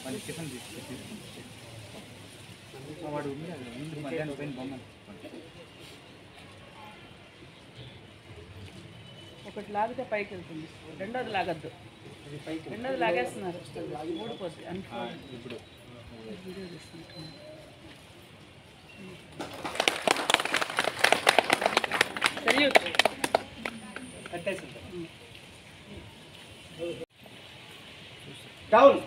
అది టిఫిన్ తీసుకు తీసుకుంటాం వాడు ఉంది అది ఉంది మధ్యాహ్నం పోయిన బొమ్మ ఒకటి లాగితే పైకి వెళ్తుంది రెండోది లాగద్దు రెండోది లాగేస్తున్నారు ఊడిపోద్ది అనుకో ఇప్పుడు వీడియో తీసుకుంటున్నాను తెలియదు డౌన్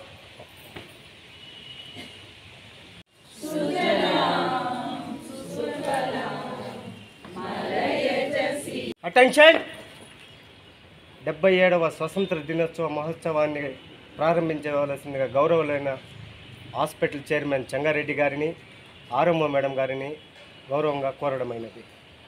అటెన్షన్ డెబ్బై ఏడవ స్వతంత్ర దినోత్సవ మహోత్సవాన్ని ప్రారంభించవలసిందిగా గౌరవులైన హాస్పిటల్ చైర్మన్ చెంగారెడ్డి గారిని ఆర్ఎంఓ మేడం గారిని గౌరవంగా కోరడమైనది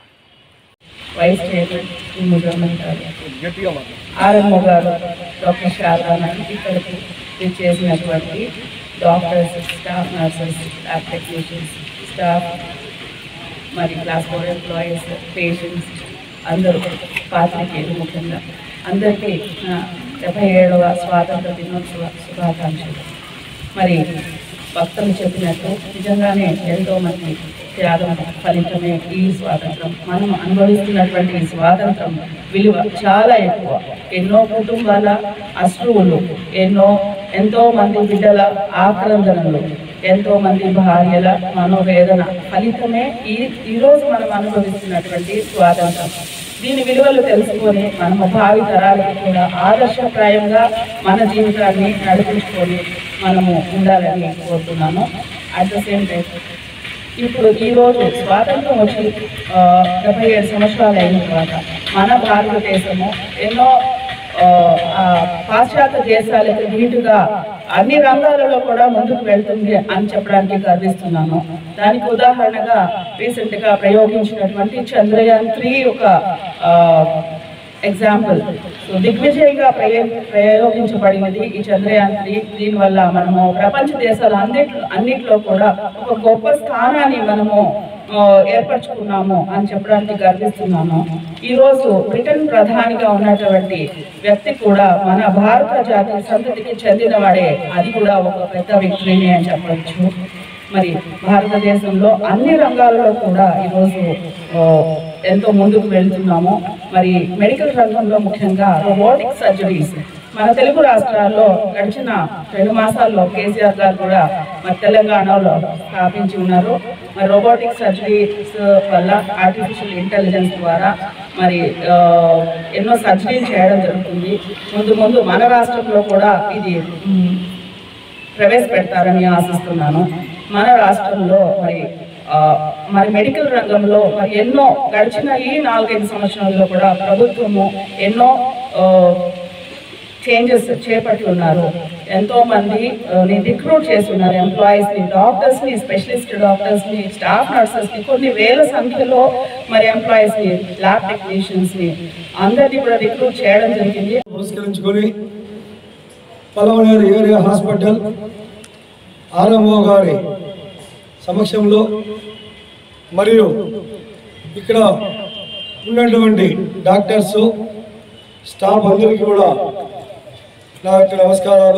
వైస్ చైర్మన్ ముజమ్మన్ గారు గట్టిగా మాట్లాడు ఆర్ఎంఓ గారు డాక్టర్ శారదా ఇక్కడికి చేసినటువంటి doctors staff nurses lab technicians staff మరి క్లాస్ ఫోర్ ఎంప్లాయీస్ పేషెంట్స్ అందరూ పాత్రికేయులు ముఖ్యంగా అందరికీ నా డెబ్బై ఏడవ స్వాతంత్ర దినోత్సవ శుభాకాంక్షలు మరి భక్తులు చెప్పినట్టు నిజంగానే ఎంతో మంది త్యాగం ఫలితమే ఈ స్వాతంత్రం మనం అనుభవిస్తున్నటువంటి ఈ స్వాతంత్రం విలువ చాలా ఎక్కువ ఎన్నో కుటుంబాల అశ్రువులు ఎన్నో ఎంతో మంది బిడ్డల ఆక్రందనలు ఎంతో మంది భార్యల మనోవేదన ఫలితమే ఈ ఈరోజు మనం అనుభవిస్తున్నటువంటి స్వాతంత్రం దీని విలువలు తెలుసుకొని మనము భావి తరాలకు కూడా ఆదర్శప్రాయంగా మన జీవితాన్ని నడిపించుకొని మనము ఉండాలని కోరుతున్నాను అట్ ద సేమ్ టైం ఇప్పుడు ఈ రోజు స్వాతంత్రం వచ్చి ఆ, డెబ్బై ఏడు సంవత్సరాలు అయిన తర్వాత మన భారతదేశము ఎన్నో ఆ, ఆ, పాశ్చాత్య దేశాలకు ధీటుగా అన్ని రంగాలలో కూడా ముందుకు వెళ్తుంది అని చెప్పడానికి గర్విస్తున్నాను దానికి ఉదాహరణగా రీసెంట్ గా ప్రయోగించినటువంటి చంద్రయాన్ త్రీ ఒక ఆ, ఎగ్జాంపుల్ సో దిగ్విజయంగా ప్రయో ప్రయోగించబడినది ఈ చంద్రయాన్ త్రీ దీనివల్ల మనము ప్రపంచ దేశాలు అన్నిట్లో అన్నిట్లో కూడా ఒక గొప్ప స్థానాన్ని మనము ఆ, ఏర్పరచుకున్నాము అని చెప్పడానికి గర్విస్తున్నాను ఈ రోజు బ్రిటన్ ప్రధానిగా ఉన్నటువంటి వ్యక్తి కూడా మన భారత జాతి సంతతికి చెందినవాడే అది కూడా ఒక పెద్ద విక్టరీని అని చెప్పవచ్చు మరి భారతదేశంలో అన్ని రంగాలలో కూడా ఈరోజు ఆ, ఎంతో ముందుకు వెళ్తున్నాము మరి మెడికల్ రంగంలో ముఖ్యంగా రోబోటిక్ సర్జరీస్ మన తెలుగు రాష్ట్రాల్లో గడిచిన రెండు మాసాల్లో కేసీఆర్ గారు కూడా మరి తెలంగాణలో స్థాపించి ఉన్నారు మరి రోబోటిక్ సర్జరీస్ వల్ల ఆర్టిఫిషియల్ ఇంటెలిజెన్స్ ద్వారా మరి ఆ, ఎన్నో సర్జరీలు చేయడం జరుగుతుంది ముందు ముందు మన రాష్ట్రంలో కూడా ఇది మ్, ప్రవేశపెడతారని ఆశిస్తున్నాను మన రాష్ట్రంలో మరి ఆ, మరి మెడికల్ రంగంలో మరి ఎన్నో గడిచిన ఈ నాలుగైదు సంవత్సరాల్లో కూడా ప్రభుత్వము ఎన్నో చేంజెస్ చేపట్టి ఉన్నారు ఎంతో మంది ఆ, ని రిక్రూట్ చేస్తున్నారు ఎంప్లాయీస్ ని డాక్టర్స్ ని స్పెషలిస్ట్ డాక్టర్స్ ని స్టాఫ్ నర్సెస్ ని కొన్ని వేల సంఖ్యలో మరి ఎంప్లాయీస్ ని ల్యాబ్ టెక్నీషియన్స్ ని అందరినీ కూడా రిక్రూట్ చేయడం జరిగింది పురస్కరించుకొని పలమనేరు ఏరియా హాస్పిటల్ ఆర్ఎంఓ గారి సమక్షంలో మరియు ఇక్కడ ఉన్నటువంటి డాక్టర్స్ స్టాఫ్ అందరికీ కూడా నా యొక్క నమస్కారాలు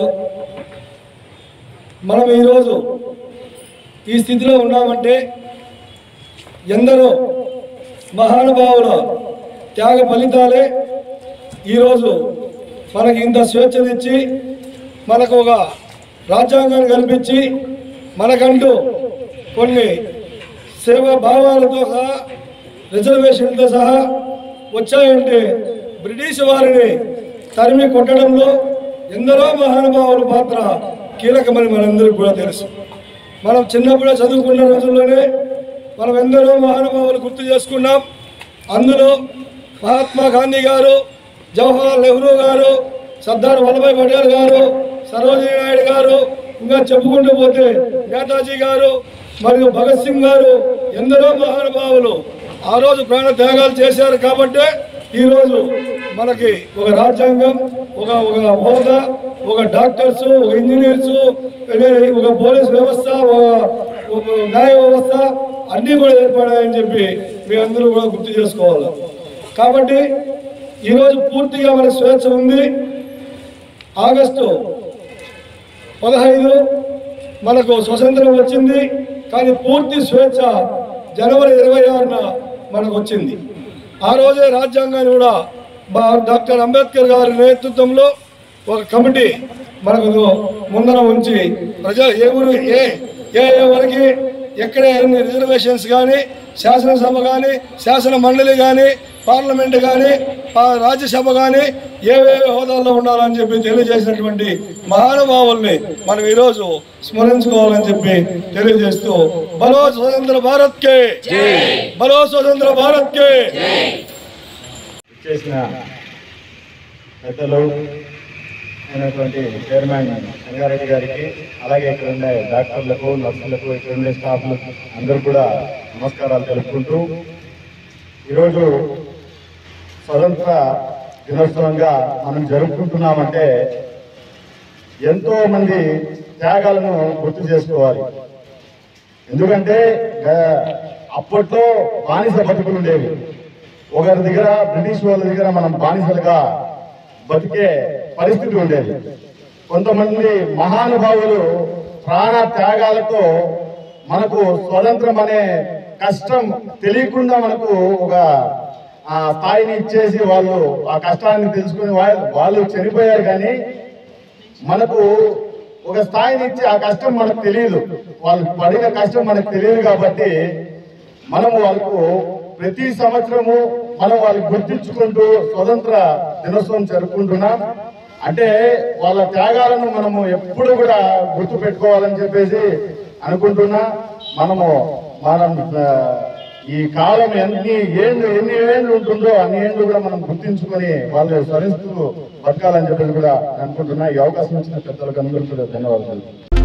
మనం ఈరోజు ఈ స్థితిలో ఉన్నామంటే ఎందరో మహానుభావుల త్యాగ ఫలితాలే ఈరోజు మనకి ఇంత స్వేచ్ఛనిచ్చి మనకు ఒక రాజ్యాంగాన్ని కల్పించి మనకంటూ కొన్ని సేవా భావాలతో సహా రిజర్వేషన్తో సహా వచ్చాయంటే బ్రిటిష్ వారిని తరిమి కొట్టడంలో ఎందరో మహానుభావుల పాత్ర కీలకమని మనందరికీ కూడా తెలుసు మనం చిన్నప్పుడే చదువుకున్న రోజుల్లోనే మనం ఎందరో మహానుభావులు గుర్తు చేసుకున్నాం అందులో మహాత్మా గాంధీ గారు జవహర్లాల్ నెహ్రూ గారు సర్దార్ వల్లభాయ్ పటేల్ గారు సరోజినీ నాయుడు గారు ఇంకా చెప్పుకుంటూ పోతే నేతాజీ గారు మరియు భగత్ సింగ్ గారు ఎందరో మహానుభావులు ఆ రోజు ప్రాణ త్యాగాలు చేశారు కాబట్టే ఈరోజు మనకి ఒక రాజ్యాంగం ఒక ఒక హోదా ఒక డాక్టర్స్ ఒక ఇంజనీర్స్ ఒక పోలీస్ వ్యవస్థ ఒక ఒక న్యాయ వ్యవస్థ అన్నీ కూడా ఏర్పడాయని చెప్పి మీ అందరూ కూడా గుర్తు చేసుకోవాలి కాబట్టి ఈరోజు పూర్తిగా మన స్వేచ్ఛ ఉంది ఆగస్టు పదహైదు మనకు స్వతంత్రం వచ్చింది కానీ పూర్తి స్వేచ్ఛ జనవరి ఇరవై ఆరున మనకు వచ్చింది ఆ రోజే రాజ్యాంగాన్ని కూడా బా- డాక్టర్ అంబేద్కర్ గారి నేతృత్వంలో ఒక కమిటీ మనకు ముందర ఉంచి ప్రజలు ఏ ఊరు ఏ ఏ ఏ వరకు ఎక్కడ ఎన్ని రిజర్వేషన్స్ కానీ శాసనసభ కానీ శాసన మండలి కానీ పార్లమెంట్ కానీ రాజ్యసభ కానీ ఏవేవి హోదాల్లో ఉండాలని చెప్పి తెలియజేసినటువంటి మహానుభావుల్ని మనం ఈరోజు స్మరించుకోవాలని చెప్పి తెలియజేస్తూ బలో స్వతంత్ర భారత్కే బలో స్వతంత్ర భారత్కే చేసిన పెద్దలు అయినటువంటి చైర్మన్ సంగారెడ్డి గారికి అలాగే ఇక్కడ ఉండే డాక్టర్లకు నర్సులకు ఇక్కడ ఉండే స్టాఫ్లకు అందరూ కూడా నమస్కారాలు తెలుపుకుంటూ ఈరోజు స్వతంత్ర దినోత్సవంగా మనం జరుపుకుంటున్నామంటే ఎంతో మంది త్యాగాలను గుర్తు చేసుకోవాలి ఎందుకంటే గ- అప్పట్లో బానిస బతుకులు ఉండేవి ఒకరి దగ్గర బ్రిటిష్ వాళ్ళ దగ్గర మనం బానిసలుగా బతికే పరిస్థితి ఉండేది కొంతమంది మహానుభావులు ప్రాణ త్యాగాలతో మనకు స్వతంత్రం అనే కష్టం తెలియకుండా మనకు ఒక ఆ స్థాయిని ఇచ్చేసి వాళ్ళు ఆ కష్టాన్ని తెలుసుకుని వాళ్ళు వాళ్ళు చనిపోయారు కానీ మనకు ఒక స్థాయిని ఇచ్చి ఆ కష్టం మనకు తెలియదు వాళ్ళు పడిన కష్టం మనకు తెలియదు కాబట్టి మనము వాళ్ళకు ప్రతి సంవత్సరము మనం వాళ్ళకి గుర్తించుకుంటూ స్వతంత్ర దినోత్సవం జరుపుకుంటున్నాం అంటే వాళ్ళ త్యాగాలను మనము ఎప్పుడు కూడా గుర్తు పెట్టుకోవాలని చెప్పేసి అనుకుంటున్నా మనము మనం ఆ, ఈ కాలం ఎన్ని ఏళ్ళు ఎన్ని ఏళ్ళు ఉంటుందో అన్ని ఏళ్ళు కూడా మనం గుర్తించుకొని వాళ్ళు సరిస్తూ బతకాలని చెప్పేసి కూడా అనుకుంటున్నా ఈ అవకాశం ఇచ్చిన పెద్దలకు అందరికీ కూడా ధన్యవాదాలు